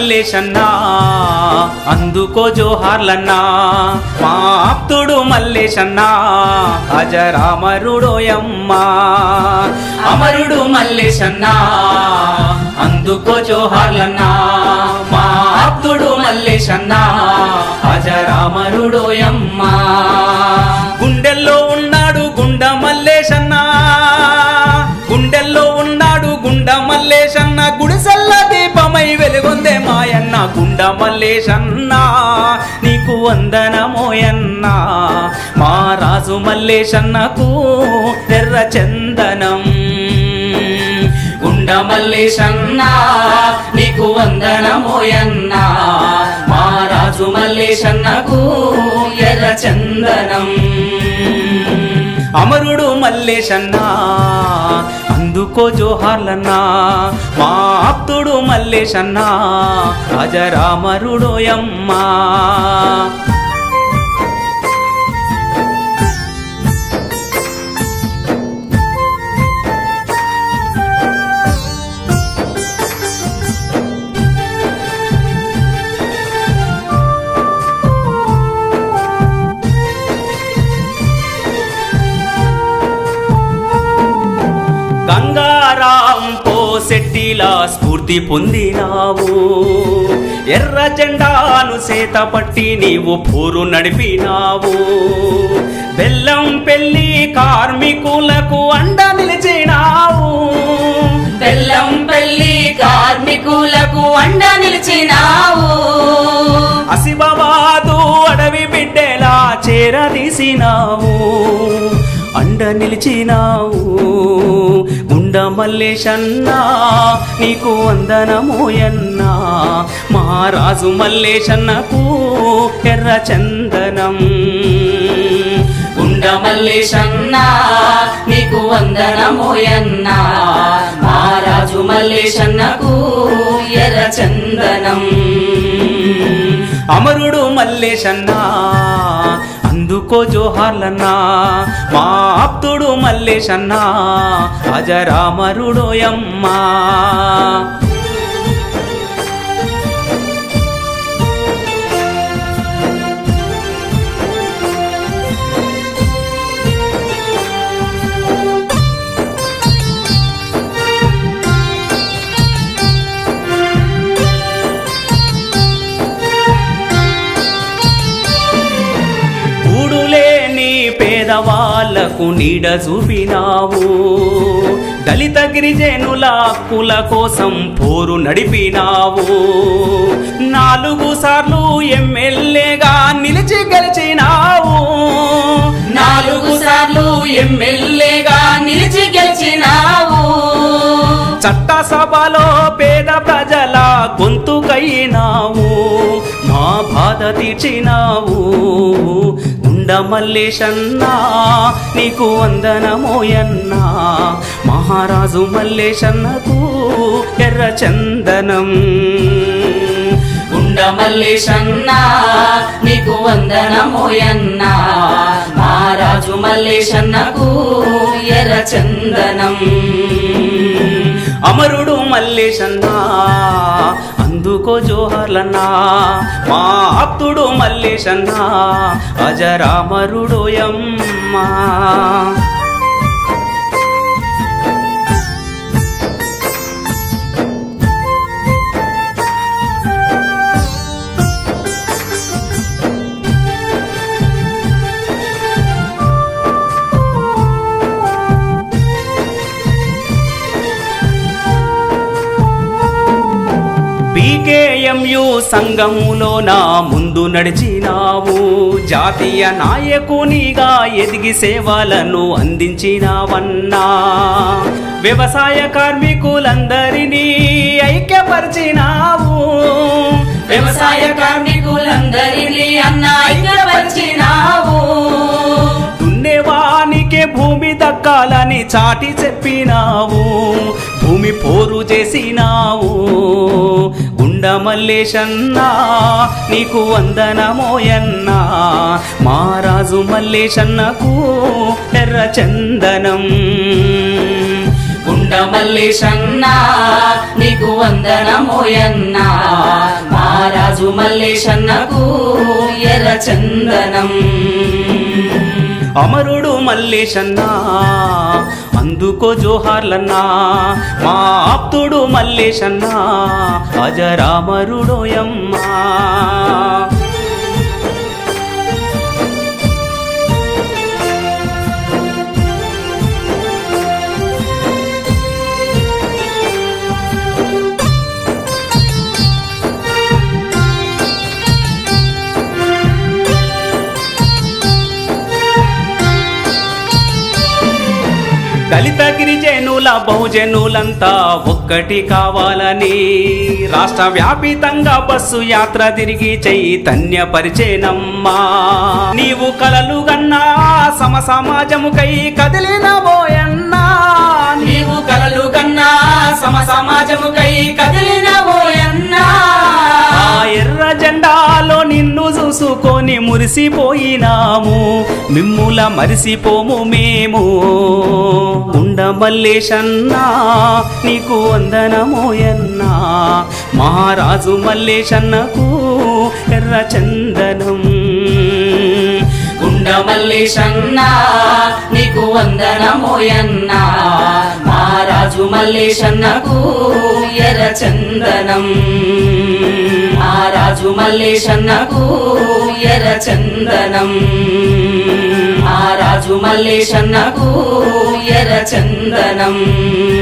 మల్లేశన్నా అందుకో జోహార్లన్నా మా ఆప్తుడు మల్లేశన్నా అజరామరుడోయమ్మా అమరుడు మల్లేశన్నా అందుకో జోహార్లన్నా మా ఆప్తుడు మల్లేశన్నా అజరామరుడోయమ్మా గుండెల్లో ఉన్నాడు గుండ మల్లేశన్నా గుండెల్లో ఉన్నాడు గుండ మల్లేశన్న గుడిసెల్ల దీపమై వెలుగొందే మాయన్న గుండ మల్లేశన్న నీకు వందనమోయన్న మా రాజు మల్లేశన్నకు ఎర్ర చందనం గుండ మల్లేశన్న నీకు వందనమోయన్న మా రాజు మల్లేశన్నకు ఎర్ర చందనం అమరుడు మల్లేశన్నా అందుకో జోహార్లన్నా మా ఆప్తుడు మల్లేశన్నా అజరామరుడోయమ్మా గంగారాం పోసెట్టిలా స్ఫూర్తి పొందినావు ఎర్ర జెండాను సేత పట్టి నీవు పోరు నడిపినావు బెల్లం పెళ్లి కార్మికులకు అండ నిలిచినావు బెల్లం పెళ్లి కార్మికులకు అండ నిలిచినావు అసిబాబాదు అడవి బిడ్డెలా చేరదీసినావు అండ నిలిచినావు గుండ మల్లేశన్నా నీకు వందనమోయన్నా మా రాజు మల్లేశన్నకు ఎర్ర చందనం గుండ మల్లేశన్నా నీకు వందనమోయన్నా మా రాజు మల్లేశన్నకు ఎర్ర చందనం అమరుడు మల్లేశన్నా అందుకో జోహార్లన్నా మా ఆప్తుడు మల్లేశన్నా అజరామరుడోయమ్మా కూడులేని పేదవాళ్లకు నీడ చూపినావు దళిత గిరిజనుల హక్కుల కోసం పోరు నడిపినావు నాలుగు సార్లు ఎమ్మెల్యేగా నిలిచి గెలిచినావు నాలుగు సార్లు ఎమ్మెల్యేగా నిలిచి గెలిచినావు చట్టసభలో పేద ప్రజల గొంతుకైనావు మా బాధ తీర్చినావు గుండ మల్లేశన్నా నీకు వందనమోయన్నా మహారాజు మల్లేశన్నకు ఎర్ర చందనం గుండ మల్లేశన్నా నీకు వందనమోయన్నా మా రాజు మల్లేశన్నకు ఎర్ర చందనం అమరుడు మల్లేశన్నా అందుకో జోహార్లన్నా మా ఆప్తుడు మల్లేశన్నా అజరామరుడోయమ్మా బీకేఎంయు సంఘములో నా ముందు నడిచినావు జాతీయ నాయకునిగా ఎదిగి సేవలను అందించినావన్నా వ్యవసాయ కార్మికులందరినీ ఐక్యపరిచినావు వ్యవసాయ కార్మికులందరినీ అన్న ఐక్యపరిచినావు దున్నేవానికే భూమి దక్కాలని చాటి చెప్పినావు భూమి పోరు చేసినావు గుండ మల్లేశన్నా నీకు వందనమోయన్నా మారాజు మల్లేశన్నకు ఎర్ర చందనం గుండ గుండ మల్లేశన్నా నీకు వందనమోయన్నా మహారాజు మల్లేశన్నకు ఎర్ర చందనం అమరుడు మల్లేశన్నా అందుకో జోహార్లన్నా మా ఆప్తుడు మల్లేశన్నా అజరామరుడోయమ్మా దళిత గిరిజనుల బహుజనులంతా ఒక్కటి కావాలని రాష్ట్ర వ్యాపితంగా బస్సు యాత్ర తిరిగి చైతన్యపరిచేనమ్మా నీవు కలలు గన్నా సమ సమాజముకై కదిలినబోయన్నా నీవు కలలు కన్నా సమ సమాజముకై కదిలినవోయన్నా ఆ ఎర్ర జెండాలో నిన్ను చూసుకొని మురిసిపోయినాము మిమ్ముల మరిసిపోము మేము ఉండ మల్లేశన్నా నీకు వందనమోయన్నా మహారాజు మల్లేశన్నకు ఎర్ర చందనం గుండ మల్లేశన్నా నీకు వందనమోయన్నా మహారాజు మల్లేశన్నకు ఎర్ర చందనం మహారాజు మల్లేశన్నకు ఎర్ర చందనం మహారాజు మల్లేశన్నకు ఎర్ర చందనం